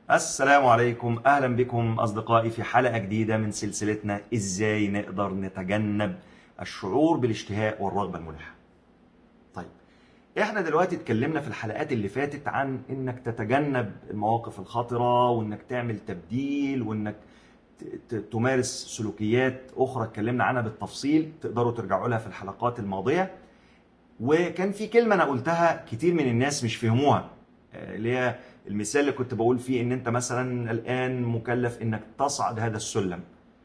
السلام عليكم اهلا بكم اصدقائي في حلقه جديده من سلسلتنا ازاي نقدر نتجنب الشعور بالاشتهاء والرغبه الملحه. طيب احنا دلوقتي اتكلمنا في الحلقات اللي فاتت عن انك تتجنب المواقف الخطره وانك تعمل تبديل وانك ت- ت- تمارس سلوكيات اخرى اتكلمنا عنها بالتفصيل تقدروا ترجعوا لها في الحلقات الماضيه. وكان في كلمه انا قلتها كتير من الناس مش فهموها آه، اللي هي المثال اللي كنت بقول فيه ان انت مثلا الان مكلف انك تصعد هذا السلم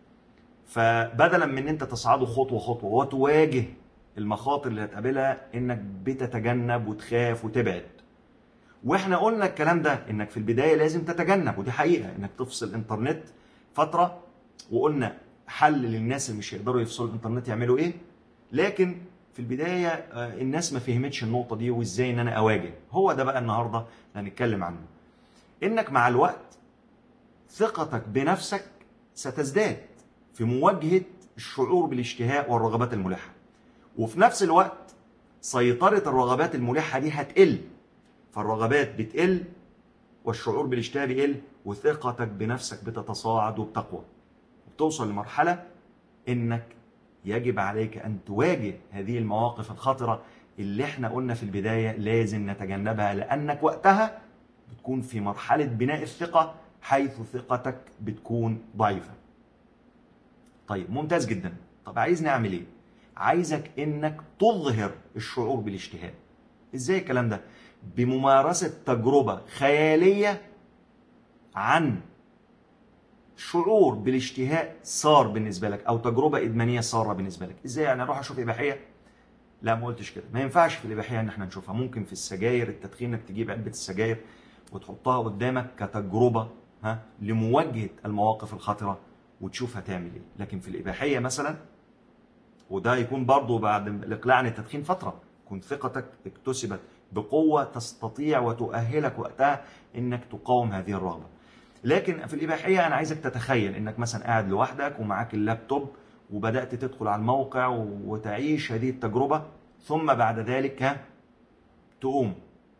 فبدلا من ان انت تصعده خطوه خطوه وتواجه المخاطر اللي هتقابلها انك بتتجنب وتخاف وتبعد واحنا قلنا الكلام ده انك في البدايه لازم تتجنب ودي حقيقه انك تفصل الانترنت فتره وقلنا حل للناس اللي مش هيقدروا يفصلوا الانترنت يعملوا ايه لكن في البدايه آه، الناس ما فهمتش النقطه دي وازاي ان انا اواجه هو ده بقى النهارده اللي هنتكلم عنه انك مع الوقت ثقتك بنفسك ستزداد في مواجهه الشعور بالاشتهاء والرغبات الملحه وفي نفس الوقت سيطره الرغبات الملحه دي هتقل فالرغبات بتقل والشعور بالاشتهاء بيقل وثقتك بنفسك بتتصاعد وبتقوى وبتوصل لمرحله انك يجب عليك ان تواجه هذه المواقف الخطره اللي احنا قلنا في البدايه لازم نتجنبها لانك وقتها بتكون في مرحله بناء الثقه حيث ثقتك بتكون ضعيفه. طيب ممتاز جدا. طب عايز نعمل ايه؟ عايزك انك تظهر الشعور بالاشتهاء. ازاي الكلام ده؟ بممارسه تجربه خياليه عن شعور بالاشتهاء صار بالنسبه لك او تجربه ادمانيه ساره بالنسبه لك ازاي يعني اروح اشوف اباحيه لا ما قلتش كده ما ينفعش في الاباحيه ان احنا نشوفها ممكن في السجاير التدخين انك تجيب علبه السجاير وتحطها قدامك كتجربه ها لمواجهه المواقف الخطره وتشوف هتعمل ايه لكن في الاباحيه مثلا وده يكون برضه بعد الاقلاع عن التدخين فتره تكون ثقتك اكتسبت بقوه تستطيع وتؤهلك وقتها انك تقاوم هذه الرغبه لكن في الإباحية أنا عايزك تتخيل إنك مثلا قاعد لوحدك ومعاك اللابتوب وبدأت تدخل على الموقع وتعيش هذه التجربة ثم بعد ذلك ها تقوم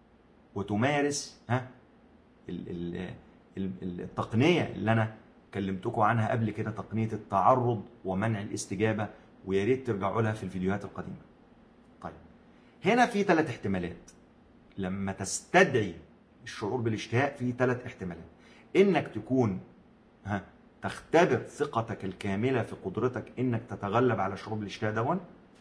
وتمارس ها ال- ال- ال- ال- التقنية اللي أنا كلمتكم عنها قبل كده تقنية التعرض ومنع الاستجابة ويا ريت ترجعوا لها في الفيديوهات القديمة. طيب هنا في ثلاث احتمالات لما تستدعي الشعور بالاشتهاء في ثلاث احتمالات انك تكون ها تختبر ثقتك الكامله في قدرتك انك تتغلب على الشعور بالاشتهاء دون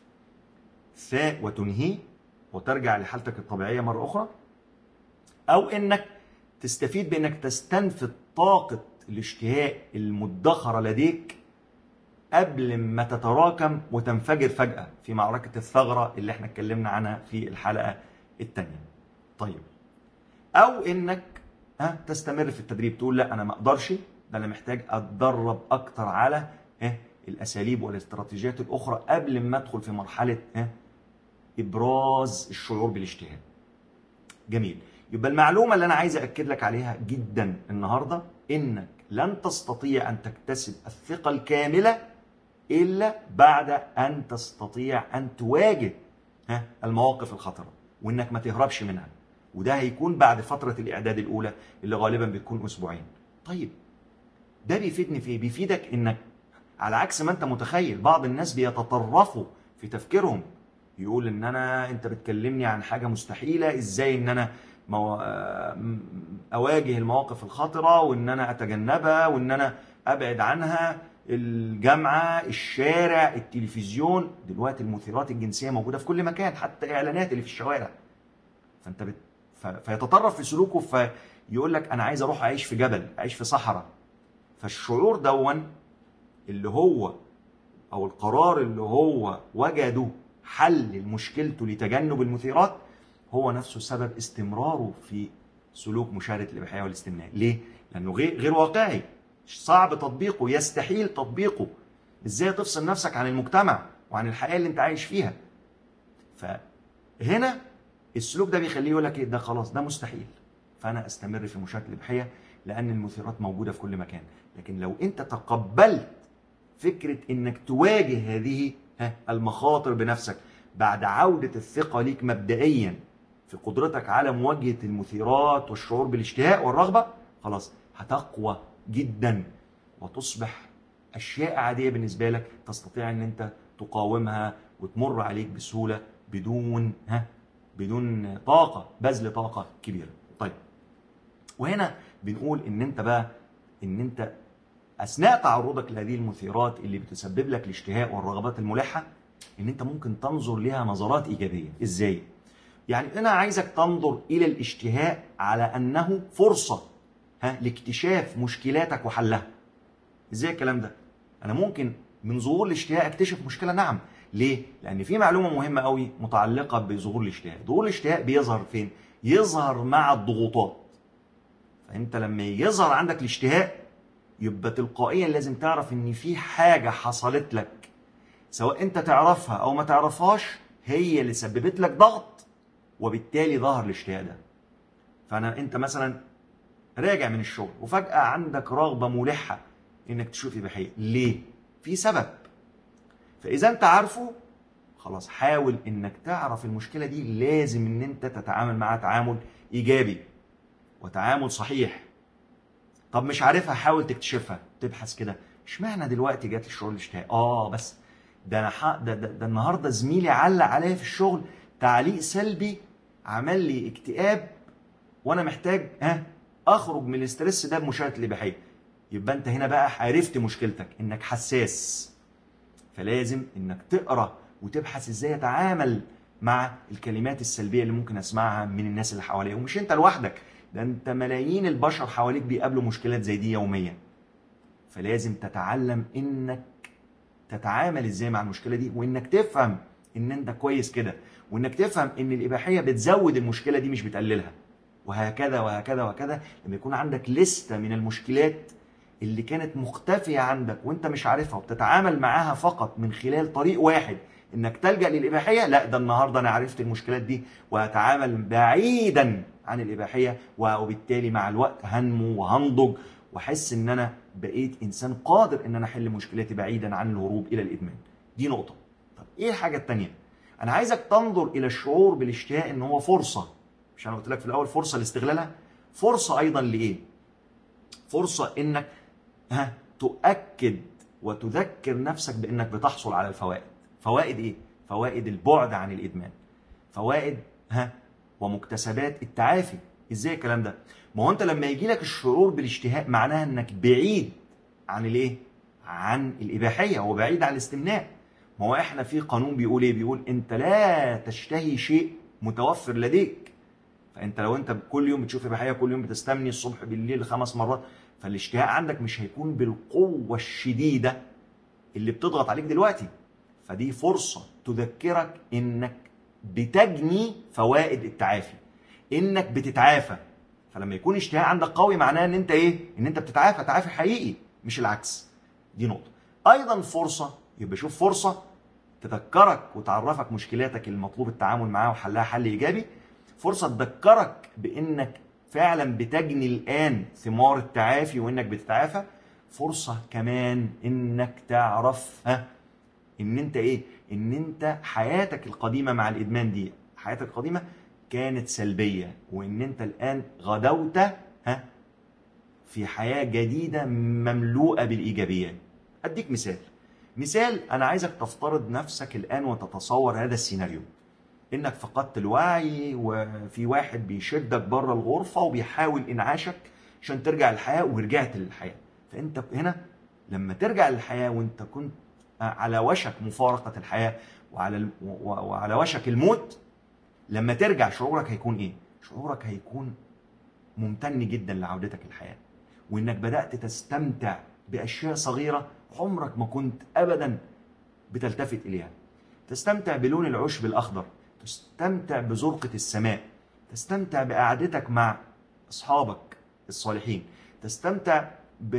ف وتنهيه وترجع لحالتك الطبيعيه مره اخرى او انك تستفيد بانك تستنفذ طاقه الاشتهاء المدخره لديك قبل ما تتراكم وتنفجر فجاه في معركه الثغره اللي احنا اتكلمنا عنها في الحلقه الثانيه طيب او انك ها تستمر في التدريب تقول لا انا ما اقدرش ده انا محتاج اتدرب اكتر على ها الاساليب والاستراتيجيات الاخرى قبل ما ادخل في مرحله ها ابراز الشعور بالاشتهاء جميل يبقى المعلومه اللي انا عايز اكد لك عليها جدا النهارده انك لن تستطيع ان تكتسب الثقه الكامله الا بعد ان تستطيع ان تواجه ها المواقف الخطره وانك ما تهربش منها وده هيكون بعد فتره الاعداد الاولى اللي غالبا بتكون اسبوعين طيب ده بيفيدني في ايه بيفيدك انك على عكس ما انت متخيل بعض الناس بيتطرفوا في تفكيرهم يقول ان انا انت بتكلمني عن حاجه مستحيله ازاي ان انا مو... اواجه المواقف الخطره وان انا اتجنبها وان انا ابعد عنها الجامعه الشارع التلفزيون دلوقتي المثيرات الجنسيه موجوده في كل مكان حتى اعلانات اللي في الشوارع فانت بت... ف... فيتطرف في سلوكه فيقول لك انا عايز اروح اعيش في جبل اعيش في صحراء فالشعور دون اللي هو او القرار اللي هو وجده حل لمشكلته لتجنب المثيرات هو نفسه سبب استمراره في سلوك مشاهده الاباحيه والاستمناء ليه لانه غير غير واقعي صعب تطبيقه يستحيل تطبيقه ازاي تفصل نفسك عن المجتمع وعن الحياه اللي انت عايش فيها فهنا السلوك ده بيخليه يقول لك ايه ده خلاص ده مستحيل فانا استمر في مشاهده الاباحيه لان المثيرات موجوده في كل مكان لكن لو انت تقبلت فكره انك تواجه هذه المخاطر بنفسك بعد عوده الثقه ليك مبدئيا في قدرتك على مواجهه المثيرات والشعور بالاشتهاء والرغبه خلاص هتقوى جدا وتصبح اشياء عاديه بالنسبه لك تستطيع ان انت تقاومها وتمر عليك بسهوله بدون ها بدون طاقه بذل طاقه كبيره طيب وهنا بنقول ان انت بقى ان انت اثناء تعرضك لهذه المثيرات اللي بتسبب لك الاشتهاء والرغبات الملحه ان انت ممكن تنظر لها نظرات ايجابيه ازاي يعني انا عايزك تنظر الى الاشتهاء على انه فرصه ها لاكتشاف مشكلاتك وحلها ازاي الكلام ده انا ممكن من ظهور الاشتهاء اكتشف مشكله نعم ليه لان في معلومه مهمه قوي متعلقه بظهور الاشتهاء ظهور الاشتهاء بيظهر فين يظهر مع الضغوطات فانت لما يظهر عندك الاشتهاء يبقى تلقائيا لازم تعرف ان في حاجه حصلت لك سواء انت تعرفها او ما تعرفهاش هي اللي سببت لك ضغط وبالتالي ظهر الاشتهاء ده فانا انت مثلا راجع من الشغل وفجاه عندك رغبه ملحه انك تشوف اباحيه ليه في سبب فاذا انت عارفه خلاص حاول انك تعرف المشكله دي لازم ان انت تتعامل معاها تعامل ايجابي وتعامل صحيح طب مش عارفها حاول تكتشفها تبحث كده اشمعنى دلوقتي جات لي الشغل الاشتهاء اه بس ده انا حق ده, ده, ده النهارده زميلي علق عليا في الشغل تعليق سلبي عمل لي اكتئاب وانا محتاج ها اخرج من الاسترس ده بمشاهده الاباحيه يبقى انت هنا بقى عرفت مشكلتك انك حساس فلازم انك تقرا وتبحث ازاي اتعامل مع الكلمات السلبيه اللي ممكن اسمعها من الناس اللي حواليا ومش انت لوحدك ده انت ملايين البشر حواليك بيقابلوا مشكلات زي دي يوميا فلازم تتعلم انك تتعامل ازاي مع المشكله دي وانك تفهم ان انت كويس كده وانك تفهم ان الاباحيه بتزود المشكله دي مش بتقللها وهكذا وهكذا وهكذا لما يكون عندك لستة من المشكلات اللي كانت مختفية عندك وانت مش عارفها وبتتعامل معاها فقط من خلال طريق واحد انك تلجأ للإباحية لا ده النهاردة انا عرفت المشكلات دي وهتعامل بعيدا عن الإباحية وبالتالي مع الوقت هنمو وهنضج واحس ان انا بقيت انسان قادر ان انا احل مشكلاتي بعيدا عن الهروب الى الادمان دي نقطة طب ايه الحاجة التانية انا عايزك تنظر الى الشعور بالاشتهاء ان هو فرصة مش انا قلت لك في الاول فرصة لاستغلالها فرصة ايضا لايه فرصة انك ها تؤكد وتذكر نفسك بانك بتحصل على الفوائد فوائد ايه فوائد البعد عن الادمان فوائد ها ومكتسبات التعافي ازاي الكلام ده ما هو انت لما يجي لك الشعور بالاشتهاء معناها انك بعيد عن الايه عن الاباحيه وبعيد عن الاستمناء ما هو احنا في قانون بيقول ايه بيقول انت لا تشتهي شيء متوفر لديك فانت لو انت كل يوم بتشوف اباحيه كل يوم بتستمني الصبح بالليل خمس مرات فالاشتهاء عندك مش هيكون بالقوه الشديده اللي بتضغط عليك دلوقتي فدي فرصه تذكرك انك بتجني فوائد التعافي انك بتتعافى فلما يكون اشتهاء عندك قوي معناه ان انت ايه ان انت بتتعافى تعافي حقيقي مش العكس دي نقطه ايضا فرصه يبقى شوف فرصه تذكرك وتعرفك مشكلاتك المطلوب التعامل معاها وحلها حل ايجابي فرصه تذكرك بانك فعلا بتجني الان ثمار التعافي وانك بتتعافى فرصه كمان انك تعرف ها ان انت ايه ان انت حياتك القديمه مع الادمان دي حياتك القديمه كانت سلبيه وان انت الان غدوت ها في حياه جديده مملوءه بالايجابيات اديك مثال مثال انا عايزك تفترض نفسك الان وتتصور هذا السيناريو انك فقدت الوعي وفي واحد بيشدك بره الغرفه وبيحاول انعاشك عشان ترجع للحياه ورجعت للحياه فانت هنا لما ترجع للحياه وانت كنت على وشك مفارقه الحياه وعلى وعلى وشك الموت لما ترجع شعورك هيكون ايه شعورك هيكون ممتن جدا لعودتك للحياه وانك بدات تستمتع باشياء صغيره عمرك ما كنت ابدا بتلتفت اليها تستمتع بلون العشب الاخضر تستمتع بزرقة السماء تستمتع بقعدتك مع أصحابك الصالحين تستمتع ب...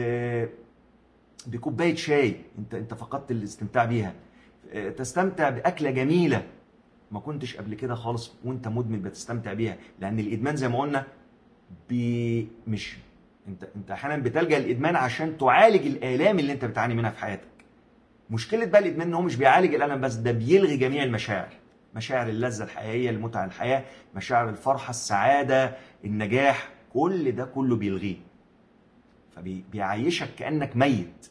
بكوباية شاي انت انت فقدت الاستمتاع بيها تستمتع بأكلة جميلة ما كنتش قبل كده خالص وانت مدمن بتستمتع بيها لأن الإدمان زي ما قلنا بي... مش انت انت احيانا بتلجأ للإدمان عشان تعالج الآلام اللي انت بتعاني منها في حياتك مشكلة بقى الإدمان ان هو مش بيعالج الألم بس ده بيلغي جميع المشاعر مشاعر اللذة الحقيقية المتعة الحياة مشاعر الفرحة السعادة النجاح كل ده كله بيلغيه فبيعيشك كانك ميت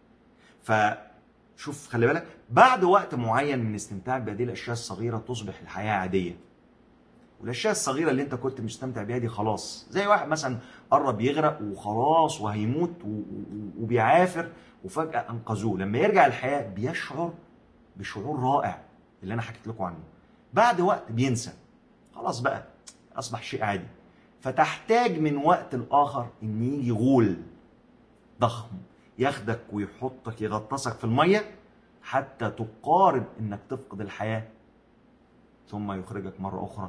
فشوف خلي بالك بعد وقت معين من استمتاعك بهذه الاشياء الصغيره تصبح الحياه عاديه والاشياء الصغيره اللي انت كنت مستمتع بيها دي خلاص زي واحد مثلا قرب يغرق وخلاص وهيموت و- و- وبيعافر وفجاه انقذوه لما يرجع الحياه بيشعر بشعور رائع اللي انا حكيت لكم عنه بعد وقت بينسى خلاص بقى اصبح شيء عادي فتحتاج من وقت لاخر ان يجي غول ضخم ياخدك ويحطك يغطسك في الميه حتى تقارب انك تفقد الحياه ثم يخرجك مره اخرى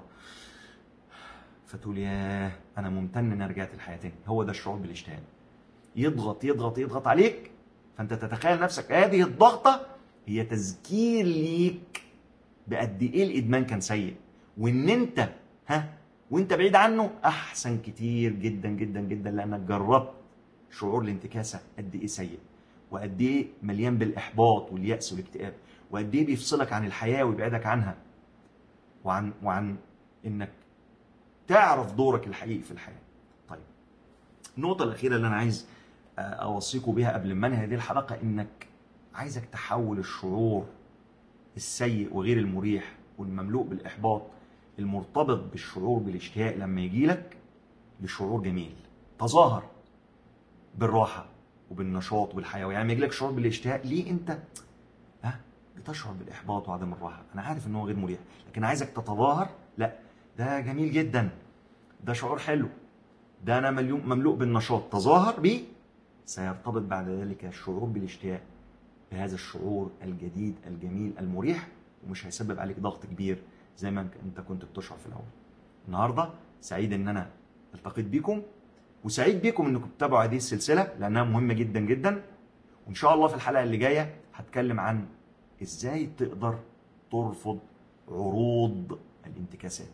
فتقول ياه انا ممتن ان رجعت الحياه تاني هو ده الشعور بالاشتهاء يضغط يضغط يضغط عليك فانت تتخيل نفسك هذه الضغطه هي تذكير ليك بقد ايه الادمان كان سيء وان انت ها وانت بعيد عنه احسن كتير جدا جدا جدا لانك جربت شعور الانتكاسه قد ايه سيء وقد ايه مليان بالاحباط والياس والاكتئاب وقد ايه بيفصلك عن الحياه ويبعدك عنها وعن وعن انك تعرف دورك الحقيقي في الحياه. طيب النقطه الاخيره اللي انا عايز اوصيكم بيها قبل ما انهي هذه الحلقه انك عايزك تحول الشعور السيء وغير المريح والمملوء بالاحباط المرتبط بالشعور بالاشتياق لما يجي لك لشعور جميل تظاهر بالراحه وبالنشاط وبالحيويه يعني لما يجي لك شعور بالاشتياق ليه انت ها بتشعر بالاحباط وعدم الراحه انا عارف ان هو غير مريح لكن عايزك تتظاهر لا ده جميل جدا ده شعور حلو ده انا مليون مملوء بالنشاط تظاهر بيه سيرتبط بعد ذلك الشعور بالاشتياق بهذا الشعور الجديد الجميل المريح ومش هيسبب عليك ضغط كبير زي ما انت كنت بتشعر في الاول النهارده سعيد ان انا التقيت بيكم وسعيد بيكم انكم تتابعوا هذه السلسله لانها مهمه جدا جدا وان شاء الله في الحلقه اللي جايه هتكلم عن ازاي تقدر ترفض عروض الانتكاسات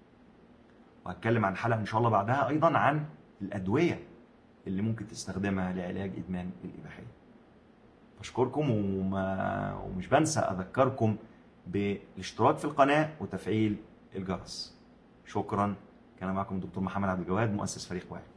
وهتكلم عن حلقه ان شاء الله بعدها ايضا عن الادويه اللي ممكن تستخدمها لعلاج ادمان الاباحيه بشكركم وما ومش بنسى اذكركم بالاشتراك في القناه وتفعيل الجرس شكرا كان معكم دكتور محمد عبد الجواد مؤسس فريق واحد